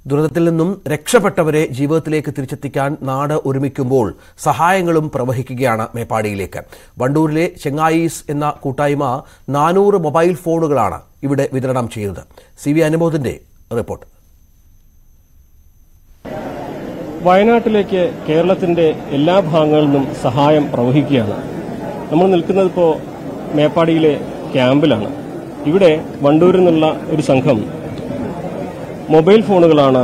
ദുരന്തത്തിൽ നിന്നും രക്ഷപ്പെട്ടവരെ ജീവിതത്തിലേക്ക് തിരിച്ചെത്തിക്കാൻ നാട് ഒരുമിക്കുമ്പോൾ സഹായങ്ങളും പ്രവഹിക്കുകയാണ് മേപ്പാടിയിലേക്ക് വണ്ടൂരിലെ ചെങ്ങായീസ് എന്ന കൂട്ടായ്മ നാനൂറ് മൊബൈൽ ഫോണുകളാണ് ഇവിടെ വിതരണം ചെയ്തത് സി വി അനുമോദിന്റെ റിപ്പോർട്ട് വയനാട്ടിലേക്ക് കേരളത്തിന്റെ എല്ലാ ഭാഗങ്ങളിൽ നിന്നും സഹായം പ്രവഹിക്കുകയാണ് നമ്മൾ നിൽക്കുന്നത് ഇപ്പോൾ മേപ്പാടിയിലെ ക്യാമ്പിലാണ് ഇവിടെ വണ്ടൂരിൽ നിന്നുള്ള ഒരു സംഘം മൊബൈൽ ഫോണുകളാണ്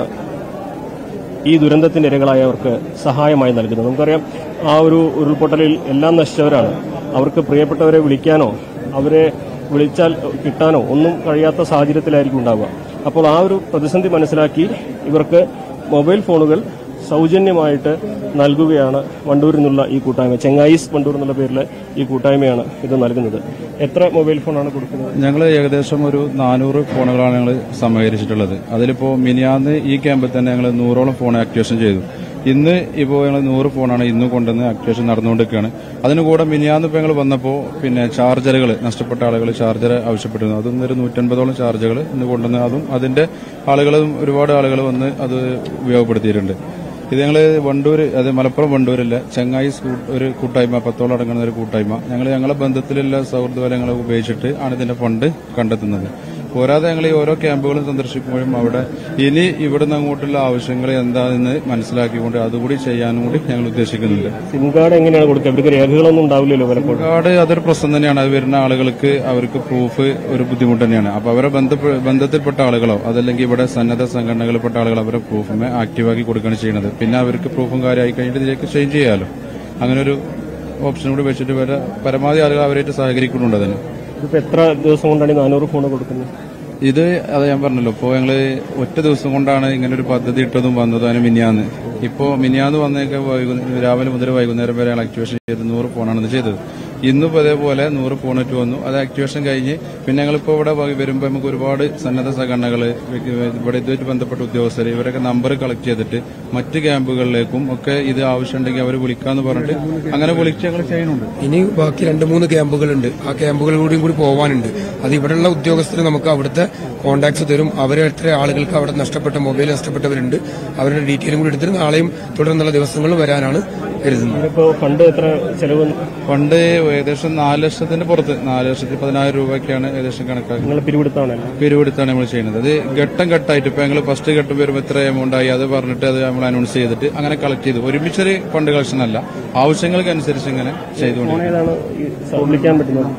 ഈ ദുരന്തത്തിന്റെ ഇരകളായവർക്ക് സഹായമായി നൽകുന്നത് നമുക്കറിയാം ആ ഒരു ഉരുൾപൊട്ടലിൽ എല്ലാം നശിച്ചവരാണ് അവർക്ക് പ്രിയപ്പെട്ടവരെ വിളിക്കാനോ അവരെ വിളിച്ചാൽ കിട്ടാനോ ഒന്നും കഴിയാത്ത സാഹചര്യത്തിലായിരിക്കും ഉണ്ടാവുക അപ്പോൾ ആ ഒരു പ്രതിസന്ധി മനസ്സിലാക്കി ഇവർക്ക് മൊബൈൽ ഫോണുകൾ സൗജന്യമായിട്ട് നൽകുകയാണ് വണ്ടൂരിൽ നിന്നുള്ള ഈ കൂട്ടായ്മ ചെങ്ങായിസ് വണ്ടൂർ എന്നുള്ള പേരിൽ ഈ കൂട്ടായ്മയാണ് ഇത് നൽകുന്നത് എത്ര മൊബൈൽ ഫോണാണ് കൊടുക്കുന്നത് ഞങ്ങൾ ഏകദേശം ഒരു നാനൂറ് ഫോണുകളാണ് ഞങ്ങൾ സമാഹരിച്ചിട്ടുള്ളത് അതിലിപ്പോൾ മിനിയാന്ന് ഈ ക്യാമ്പിൽ തന്നെ ഞങ്ങൾ നൂറോളം ഫോൺ ആക്ടിവേഷൻ ചെയ്തു ഇന്ന് ഇപ്പോൾ ഞങ്ങൾ നൂറ് ഫോണാണ് ഇന്ന് കൊണ്ടുവന്ന് ആക്ടിവേഷൻ നടന്നുകൊണ്ടിരിക്കുകയാണ് അതിന് കൂടെ മിനിയാന്ന് ഇപ്പോൾ ഞങ്ങൾ വന്നപ്പോൾ പിന്നെ ചാർജറുകൾ നഷ്ടപ്പെട്ട ആളുകൾ ചാർജർ ആവശ്യപ്പെട്ടിരുന്നു അതൊന്നും ഒരു നൂറ്റൻപതോളം ചാർജുകൾ ഇന്ന് കൊണ്ടുവന്ന് അതും അതിന്റെ ആളുകളും ഒരുപാട് ആളുകൾ വന്ന് അത് ഉപയോഗപ്പെടുത്തിയിട്ടുണ്ട് ഇത് ഞങ്ങൾ വണ്ടൂർ അത് മലപ്പുറം വണ്ടൂരില്ല ചെങ്ങായി സ്കൂ- ഒരു കൂട്ടായ്മ പത്തോളം അടങ്ങുന്ന ഒരു കൂട്ടായ്മ ഞങ്ങൾ ഞങ്ങളെ ബന്ധത്തിലുള്ള സൗഹൃദവലങ്ങളെ ഉപയോഗിച്ചിട്ട് ആണ് ഇതിന്റെ ഫണ്ട് കണ്ടെത്തുന്നത് പോരാതെ ഞങ്ങൾ ഈ ഓരോ ക്യാമ്പുകളും സന്ദർശിക്കുമ്പോഴും അവിടെ ഇനി ഇവിടുന്ന് അങ്ങോട്ടുള്ള ആവശ്യങ്ങൾ എന്താണെന്ന് മനസ്സിലാക്കിക്കൊണ്ട് അതുകൂടി ചെയ്യാനും കൂടി ഞങ്ങൾ ഉദ്ദേശിക്കുന്നുണ്ട് സിം കാർഡ് എങ്ങനെയാണ് കൊടുക്കുക ഇവർക്ക് രേഖകളൊന്നും ഉണ്ടാവില്ലല്ലോ പലപ്പോഴും കാർഡ് അതൊരു പ്രശ്നം തന്നെയാണ് അത് വരുന്ന ആളുകൾക്ക് അവർക്ക് പ്രൂഫ് ഒരു ബുദ്ധിമുട്ട് തന്നെയാണ് അപ്പൊ അവരെ ബന്ധപ്പെ- ബന്ധത്തിൽപ്പെട്ട ആളുകളോ അതല്ലെങ്കിൽ ഇവിടെ സന്നദ്ധ സംഘടനകളിൽപ്പെട്ട ആളുകൾ അവരെ പ്രൂഫിനെ ആക്റ്റീവാക്കി കൊടുക്കുകയാണ് ചെയ്യുന്നത് പിന്നെ അവർക്ക് പ്രൂഫും കാര്യമായി കഴിഞ്ഞിട്ട് ഇതിലേക്ക് ചേഞ്ച് ചെയ്യാലോ അങ്ങനെ ഒരു ഓപ്ഷൻ കൂടി വെച്ചിട്ട് വരെ പരമാവധി ആളുകൾ അവരായിട്ട് സഹകരിക്കുന്നുണ്ട് അതിന് ഇതിപ്പോ എത്ര ദിവസം കൊണ്ടാണ് ഈ നാനൂറ് ഫോൺ കൊടുക്കുന്നത് ഇത് അത് ഞാൻ പറഞ്ഞല്ലോ ഇപ്പോൾ ഞങ്ങള് ഒറ്റ ദിവസം കൊണ്ടാണ് ഇങ്ങനെ ഒരു പദ്ധതി ഇട്ടതും വന്നതും അതിന് മിനിയാന്ന് ഇപ്പോ മിനിയാന്ന് വന്നേക്കെ വൈകുന്നേരം രാവിലെ മുതൽ വൈകുന്നേരം വരെ ഞങ്ങൾ ആക്ടിവേഷൻ ചെയ്ത് നൂറ് ഫോണാണ് ഇത് ചെയ്തത് ഇന്നിപ്പോ അതേപോലെ നൂറ് ഫോണിട്ട് വന്നു അത് ആക്ടിവേഷൻ കഴിഞ്ഞ് പിന്നെ ഞങ്ങളിപ്പോ ഇവിടെ വ- വരുമ്പോ നമുക്ക് ഒരുപാട് സന്നദ്ധ സംഘടനകള് ഇവിടെ ഇതുമായിട്ട് ബന്ധപ്പെട്ട ഉദ്യോഗസ്ഥർ ഇവരൊക്കെ നമ്പർ കളക്ട് ചെയ്തിട്ട് മറ്റ് ക്യാമ്പുകളിലേക്കും ഒക്കെ ഇത് ആവശ്യമുണ്ടെങ്കിൽ അവർ വിളിക്കാന്ന് പറഞ്ഞിട്ട് അങ്ങനെ വിളിച്ച് ഞങ്ങൾ ചെയ്യുന്നുണ്ട് ഇനി ബാക്കി രണ്ട് മൂന്ന് ക്യാമ്പുകളുണ്ട് ആ ക്യാമ്പുകളിലൂടെയും കൂടി പോകാനുണ്ട് അത് ഇവിടെയുള്ള ഉദ്യോഗസ്ഥർ നമുക്ക് അവിടുത്തെ കോണ്ടാക്ട്സ് തരും അവരെ എത്ര ആളുകൾക്ക് അവിടെ നഷ്ടപ്പെട്ട മൊബൈൽ നഷ്ടപ്പെട്ടവരുണ്ട് അവരുടെ ഡീറ്റെയിലും കൂടി എടുത്തിട്ട് നാളെയും തുടർന്നുള്ള ദിവസങ്ങളിൽ വരാനാണ് കരുതുന്നത് ഇതിപ്പോ ഫണ്ട് എത്ര ചെലവ് ഫണ്ട് ഏകദേശം നാല് ലക്ഷത്തിന്റെ പുറത്ത് നാല് ലക്ഷത്തി പതിനായിരം രൂപയ്ക്കാണ് ഏകദേശം കണക്കാക്കുന്നത് നിങ്ങൾ പിരിവെടുത്താണല്ലോ പിരിവെടുത്താണ് നമ്മൾ ചെയ്യുന്നത് അത് ഘട്ടം ഘട്ടമായിട്ട് ഇപ്പൊ ഞങ്ങൾ ഫസ്റ്റ് ഘട്ടം വരുമ്പോൾ ഇത്ര എമൗണ്ട് ആയി അത് പറഞ്ഞിട്ട് അത് നമ്മൾ അനൗൺസ് ചെയ്തിട്ട് അങ്ങനെ കളക്ട് ചെയ്തു ഒരുമിച്ചൊരു ഫണ്ട് കളക്ഷൻ അല്ല ആവശ്യങ്ങൾക്ക് അനുസരിച്ച് ഇങ്ങനെ ചെയ്തുകൊണ്ട് ഫോൺ ഏതാണ് ഈ സ- വിളിക്കാൻ പറ്റുന്നത്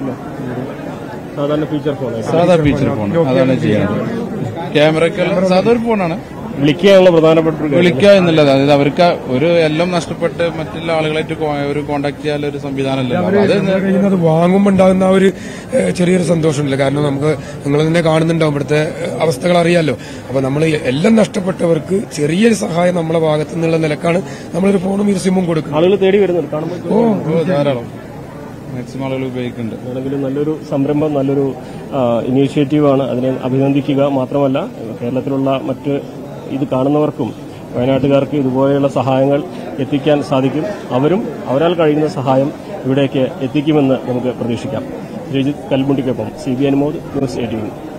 സാധാരണ ഫീച്ചർ ഫോൺ സാധാ ഫീച്ചർ ഫോൺ അതാണ് ചെയ്യുന്നത് ക്യാമറയ്ക്കെല്ലാം സാധാ ഒരു ഫോണാണ് വിളിക്കാനുള്ള പ്രധാനപ്പെട്ട ഒരു കാര്യം. വിളിക്കുക എന്നുള്ളത് അതായത് അവർക്ക് ഒരു എല്ലാം നഷ്ടപ്പെട്ട് മറ്റുള്ള ആളുകളായിട്ട് കോ- ഒരു കോണ്ടാക്ട് ചെയ്യാനുള്ള ഒരു സംവിധാനമല്ല അത് കഴിയുന്നത് വാങ്ങുമ്പോൾ ഉണ്ടാകുന്ന ആ ഒരു ഏഹ്, ചെറിയൊരു സന്തോഷമുണ്ടല്ലോ കാരണം നമുക്ക് നിങ്ങൾ തന്നെ കാണുന്നുണ്ടാവും ഇവിടുത്തെ ഏഹ്, അവസ്ഥകൾ അറിയാലോ അപ്പൊ നമ്മൾ എല്ലാം നഷ്ടപ്പെട്ടവർക്ക് ചെറിയൊരു സഹായം നമ്മളെ ഭാഗത്തു നിന്നുള്ള നിലക്കാണ് നമ്മളൊരു ഫോണും ഒരു സിമ്മും കൊടുക്കുന്നത് ആളുകൾ തേടി വരുന്നുണ്ട് കാണുമ്പോൾ ഓ, ധാരാളം മാക്സിമം ആളുകൾ ഉപയോഗിക്കുന്നുണ്ട് ആണെങ്കിലും നല്ലൊരു സംരംഭം നല്ലൊരു ഇനീഷ്യേറ്റീവാണ് അതിനെ അഭിനന്ദിക്കുക മാത്രമല്ല കേരളത്തിലുള്ള മറ്റ് ഇത് കാണുന്നവർക്കും വയനാട്ടുകാർക്ക് ഇതുപോലെയുള്ള സഹായങ്ങൾ എത്തിക്കാൻ സാധിക്കും അവരും അവരാൽ കഴിയുന്ന സഹായം ഇവിടേക്ക് എത്തിക്കുമെന്ന് നമുക്ക് പ്രതീക്ഷിക്കാം ശ്രീജിത്ത് കൽമുണ്ടിക്കൊപ്പം C B Anumod news eighteen